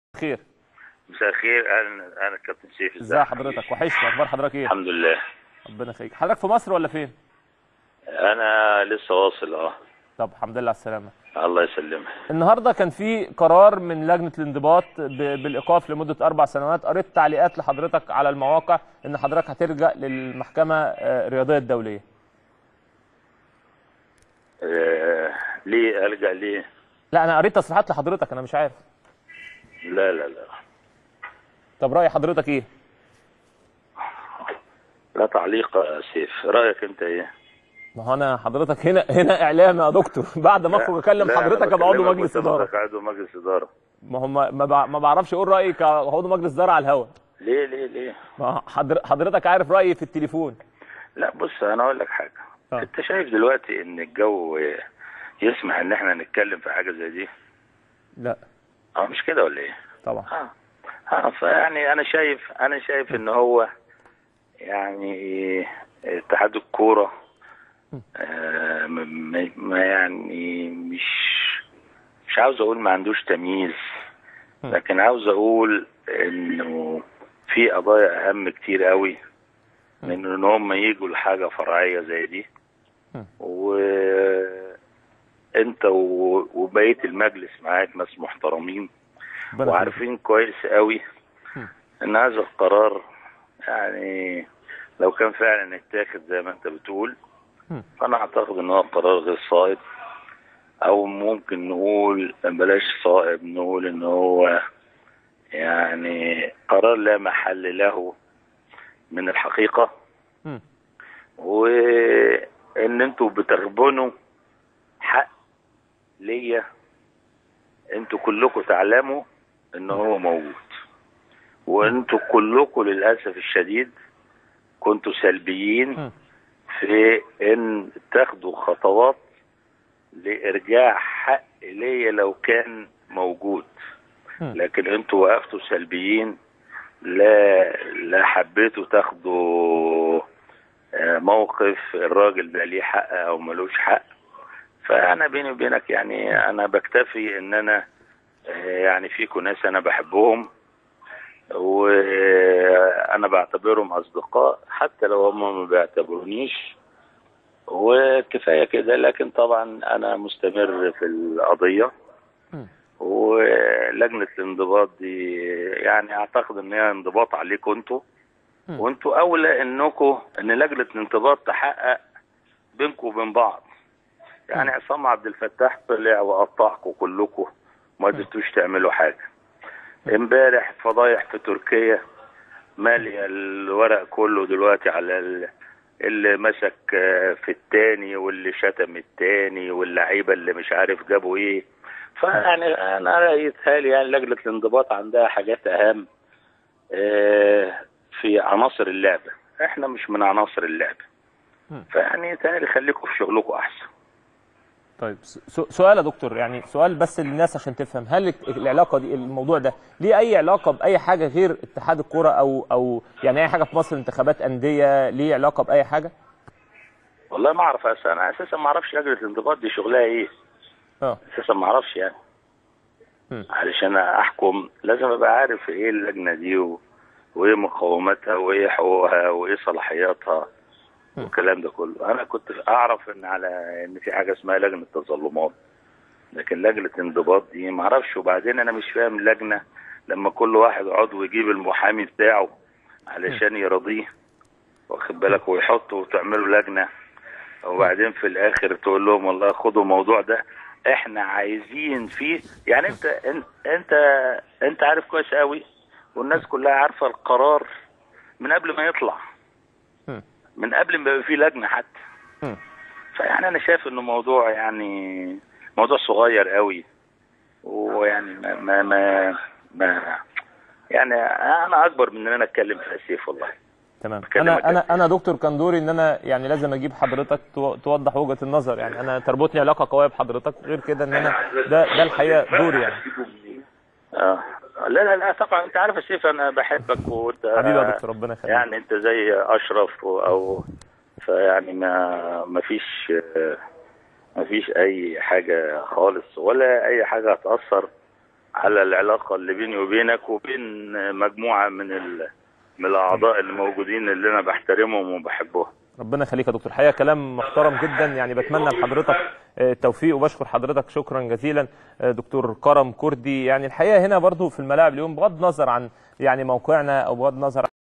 خير مساء الخير انا انا كابتن سيف ازي حضرتك وحشني اخبار حضرتك ايه الحمد لله ربنا يخليك حضرتك في مصر ولا فين انا لسه واصل اه طب الحمد لله على السلامه الله يسلمك النهارده كان في قرار من لجنه الانضباط ب- بالايقاف لمده اربع سنوات قريت تعليقات لحضرتك على المواقع ان حضرتك هترجع للمحكمه آه، الرياضيه الدوليه آه ليه الجا ليه لا انا قريت تصريحات لحضرتك انا مش عارف لا لا لا طب راي حضرتك ايه لا تعليق يا سيف رايك انت ايه ما هو انا حضرتك هنا هنا اعلام يا دكتور بعد ما اخرج اكلم لا، أنا حضرتك ابقى عضو بكلمك مجلس وأنت اداره حضرتك عضو مجلس اداره ما هم ما, بع- ما بعرفش اقول رايي كعضو مجلس اداره على الهوا ليه ليه ليه ما حضر- حضرتك عارف رايي في التليفون لا بص انا اقول لك حاجه آه. انت شايف دلوقتي ان الجو يسمح ان احنا نتكلم في حاجه زي دي لا اه مش كده ولا ايه طبعا اه اه فيعني انا شايف انا شايف ان هو يعني اتحاد الكوره آه م- م- ما يعني مش مش عاوز اقول ما عندوش تمييز لكن عاوز اقول انه في قضايا اهم كتير قوي من ان هم يجوا لحاجه فرعيه زي دي وانت و- وبقيه المجلس معاك ناس محترمين ربنا يخليك. وعارفين كويس قوي ان هذا القرار يعني لو كان فعلا اتاخد زي ما انت بتقول مم. فانا اعتقد ان هو قرار غير صائب او ممكن نقول بلاش صائب نقول ان هو يعني قرار لا محل له من الحقيقة مم. وان انتوا بتغبنوا حق ليا انتوا كلكم تعلموا ان هو موجود وانتوا كلكم للاسف الشديد كنتوا سلبيين مم. في ان تاخدوا خطوات لارجاع حق ليا لو كان موجود مم. لكن انتوا وقفتوا سلبيين لا لا حبيتوا تاخدوا آه، موقف الراجل ده ليه حق او ملوش حق فانا بيني وبينك يعني انا بكتفي ان انا آه، يعني فيكم ناس انا بحبهم وانا بعتبرهم اصدقاء حتى لو هم ما بيعتبرونيش وكفايه كده لكن طبعا انا مستمر في القضيه مم. ولجنه الانضباط دي يعني اعتقد ان هي انضباط عليكم انتوا مم. وانتوا اولى انكم ان لجنه الانضباط تحقق بينكم وبين بعض يعني عصام عبد الفتاح طلع وقطعكم كلكم ما قدرتوش تعملوا حاجه امبارح فضايح في تركيا ماليه الورق كله دلوقتي على ال- اللي مسك آه، في التاني واللي شتم التاني واللعيبه اللي مش عارف جابوا ايه فيعني انا رايي تهيألي يعني لجنه الانضباط عندها حاجات اهم آه، في عناصر اللعبه احنا مش من عناصر اللعبه مم. فيعني تهيألي خليكم في شغلكم احسن طيب س- سؤال يا دكتور يعني سؤال بس للناس عشان تفهم هل العلاقه دي الموضوع ده ليه اي علاقه باي حاجه غير اتحاد الكوره او او يعني اي حاجه في مصر انتخابات انديه ليه علاقه باي حاجه؟ والله ما اعرف اساسا انا اساسا ما اعرفش لجنه الانضباط دي شغلها ايه اه اساسا ما اعرفش يعني مم. علشان احكم لازم ابقى عارف ايه اللجنه دي و... وايه مقوماتها وايه حقوقها وايه صلاحياتها مم. والكلام ده كله انا كنت اعرف ان على ان في حاجه اسمها لجنه تظلمات لكن لجنه انضباط دي ما اعرفش وبعدين انا مش فاهم لجنه لما كل واحد عضو يجيب المحامي بتاعه علشان يرضيه واخد بالك ويحطه وتعملوا لجنه وبعدين في الاخر تقول لهم والله خدوا الموضوع ده احنا عايزين فيه يعني انت انت انت, انت عارف كويس قوي والناس كلها عارفه القرار من قبل ما يطلع مم. من قبل ما يبقى فيه لجنه حتى مم. فيعني انا شايف انه موضوع يعني موضوع صغير قوي ويعني ما ما ما, ما يعني انا اكبر من ان انا اتكلم في السيف والله تمام بكلمك انا انا أنت. انا دكتور كان دوري ان انا يعني لازم اجيب حضرتك تو- توضح وجهه النظر يعني انا تربطني علاقه قويه بحضرتك غير كده ان انا ده ده الحقيقه دوري يعني اه لا لا لا طبعا انت عارف يا سيف انا بحبك وانت حبيبي يا دكتور ربنا يخليك يعني انت زي اشرف و- او فيعني ما ما فيش ما فيش اي حاجه خالص ولا اي حاجه هتاثر على العلاقه اللي بيني وبينك وبين مجموعه من ال... من الاعضاء اللي موجودين اللي انا بحترمهم وبحبهم ربنا يخليك يا دكتور الحقيقه كلام محترم جدا يعني بتمنى لحضرتك آه، التوفيق وبشكر حضرتك شكرا جزيلا آه، دكتور كرم كردي يعني الحقيقه هنا برضو في الملاعب اليوم بغض النظر عن يعني موقعنا او بغض النظر